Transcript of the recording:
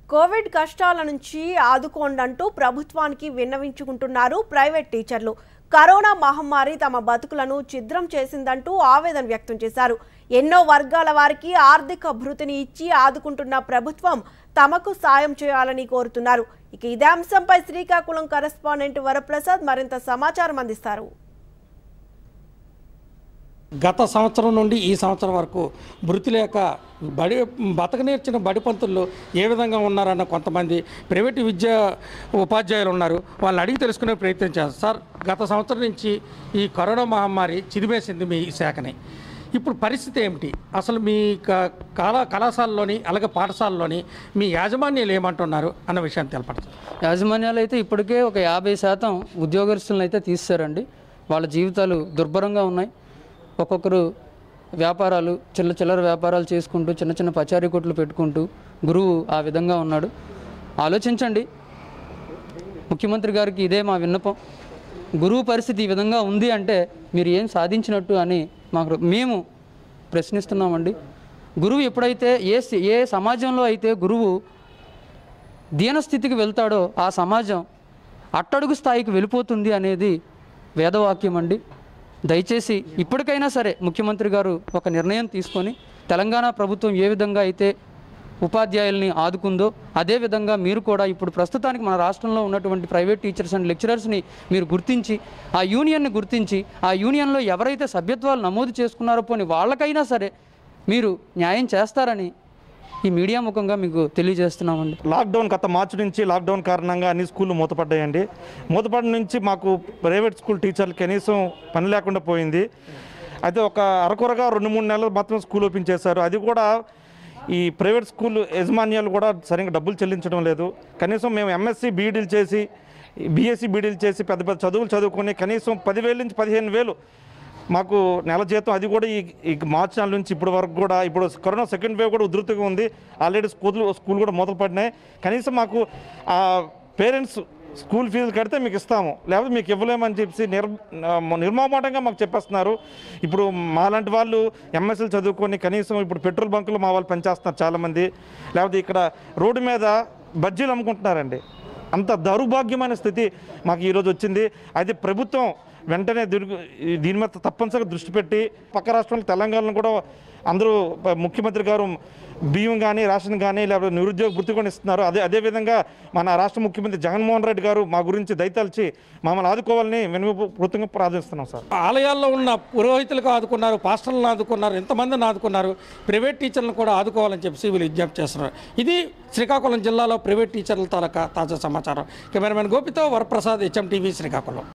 Covid కష్టాల నుంచి ఆదుకోండంటూ ప్రభుత్వానికి విన్నవించుకుంటున్నారు ప్రైవేట్ టీచర్లు కరోనా మహమ్మారి తమ బతుకులను ఛిద్రం చేసిందంటూ ఆవేదన వ్యక్తం చేశారు ఎన్నో వర్గాల వారికి ఆర్థిక భృతిని ఇచ్చి ఆదుకుంటున్న ప్రభుత్వం తమకు సాయం చేయాలని కోరుతున్నారు ఇక ఇదే అంశంపై శ్రీకాకుళం కరెస్పాండెంట్ వరప్రసాద్ మరింత సమాచారం అందిస్తారు గత సంవత్సరం నుండి ఈ సంవత్సరం వరకు భృతి లేక బడి బతక నేర్చిన బడి పంతుల్లో ఏ విధంగా ఉన్నారన్న కొంతమంది ప్రైవేటు విద్యా ఉపాధ్యాయులు ఉన్నారు వాళ్ళని అడిగి తెలుసుకునే ప్రయత్నం చేస్తారు సార్ గత సంవత్సరం నుంచి ఈ కరోనా మహమ్మారి చిదిమేసింది మీ శాఖని ఇప్పుడు పరిస్థితి ఏమిటి అసలు మీ క- కళా కళాశాలలోని అలాగే పాఠశాలలోని మీ యాజమాన్యాలు ఏమంటున్నారు అన్న విషయాన్ని తెలపడతారు యాజమాన్యాలు అయితే ఇప్పటికే ఒక యాభై శాతం ఉద్యోగస్తులను అయితే తీస్తారండి వాళ్ళ జీవితాలు దుర్భరంగా ఉన్నాయి ఒక్కొక్కరు వ్యాపారాలు చిల్ల చిల్లర వ్యాపారాలు చేసుకుంటూ చిన్న చిన్న పచారీ కొట్లు పెట్టుకుంటూ గురువు ఆ విధంగా ఉన్నాడు ఆలోచించండి ముఖ్యమంత్రి గారికి ఇదే మా విన్నపం గురువు పరిస్థితి ఈ విధంగా ఉంది అంటే మీరు ఏం సాధించినట్టు అని మాకు మేము ప్రశ్నిస్తున్నామండి గురువు ఎప్పుడైతే ఏ స్థి- ఏ సమాజంలో అయితే గురువు దీనస్థితికి వెళ్తాడో ఆ సమాజం అట్టడుగు స్థాయికి వెళ్ళిపోతుంది అనేది వేదవాక్యం అండి దయచేసి ఇప్పటికైనా సరే ముఖ్యమంత్రి గారు ఒక నిర్ణయం తీసుకొని తెలంగాణ ప్రభుత్వం ఏ విధంగా అయితే ఉపాధ్యాయుల్ని ఆదుకుందో అదే విధంగా మీరు కూడా ఇప్పుడు ప్రస్తుతానికి మన రాష్ట్రంలో ఉన్నటువంటి ప్రైవేట్ టీచర్స్ అండ్ లెక్చరర్స్ని మీరు గుర్తించి ఆ యూనియన్ని గుర్తించి ఆ యూనియన్లో ఎవరైతే సభ్యత్వాలు నమోదు చేసుకున్నారో పోని వాళ్ళకైనా సరే మీరు న్యాయం చేస్తారని ఈ మీడియా ముఖంగా మీకు తెలియజేస్తున్నామండి లాక్డౌన్ గత మార్చి నుంచి లాక్డౌన్ కారణంగా అన్ని స్కూళ్ళు మూతపడ్డాయండి మూతపడిన నుంచి మాకు ప్రైవేట్ స్కూల్ టీచర్లు కనీసం పని లేకుండా పోయింది అయితే ఒక అరకొరగా రెండు మూడు నెలలు మాత్రం స్కూల్ ఓపెన్ చేశారు అది కూడా ఈ ప్రైవేట్ స్కూల్ యజమాన్యాలు కూడా సరిగ్గా డబ్బులు చెల్లించడం లేదు కనీసం మేము ఎంఎస్సి బీఈడీలు చేసి బీఎస్సీ బీఈడీలు చేసి పెద్ద పెద్ద చదువులు చదువుకొని కనీసం పదివేల నుంచి పదిహేను వేలు మాకు నెల జీతం అది కూడా ఈ ఈ మార్చి నెల నుంచి ఇప్పటి వరకు కూడా ఇప్పుడు కరోనా సెకండ్ వేవ్ కూడా ఉధృతిగా ఉంది ఆల్రెడీ స్కూల్ స్కూల్ కూడా మొదలు పడినాయి కనీసం మాకు ఆ పేరెంట్స్ స్కూల్ ఫీజులు కడితే మీకు ఇస్తాము లేకపోతే మీకు ఇవ్వలేమని చెప్పి నిర్ నిర్మమాటంగా మాకు చెప్పేస్తున్నారు ఇప్పుడు మాలాంటి వాళ్ళు ఎంఎస్ఎల్ చదువుకొని కనీసం ఇప్పుడు పెట్రోల్ బంకులు మా వాళ్ళు పనిచేస్తున్నారు చాలామంది లేకపోతే ఇక్కడ రోడ్డు మీద బజ్జీలు అమ్ముకుంటున్నారండి అంత దౌర్భాగ్యమైన స్థితి మాకు ఈరోజు వచ్చింది అయితే ప్రభుత్వం వెంటనే దీని దీని మీద తప్పనిసరిగా దృష్టి పెట్టి పక్క రాష్ట్రంలో తెలంగాణలో కూడా అందరూ ప- ముఖ్యమంత్రి గారు బియ్యం కానీ రేషన్ కానీ లేకపోతే నిరుద్యోగ వృత్తి కూడా ఇస్తున్నారు అదే అదేవిధంగా మన రాష్ట్ర ముఖ్యమంత్రి జగన్మోహన్ రెడ్డి గారు మా గురించి దయతలిచి మమ్మల్ని ఆదుకోవాలని వినూత్నంగా ప్రార్థిస్తున్నాం సార్ ఆలయాల్లో ఉన్న పురోహితులకు ఆదుకున్నారు పాస్టర్లను ఆదుకున్నారు ఎంతమందిని ఆదుకున్నారు ప్రైవేట్ టీచర్లను కూడా ఆదుకోవాలని చెప్పి వీళ్ళు విజ్ఞప్తి చేస్తున్నారు ఇది శ్రీకాకుళం జిల్లాలో ప్రైవేట్ టీచర్ల తాలూకా తాజా సమాచారం కెమెరామెన్ గోపితో వరప్రసాద్ హెచ్ఎం టీవీ శ్రీకాకుళం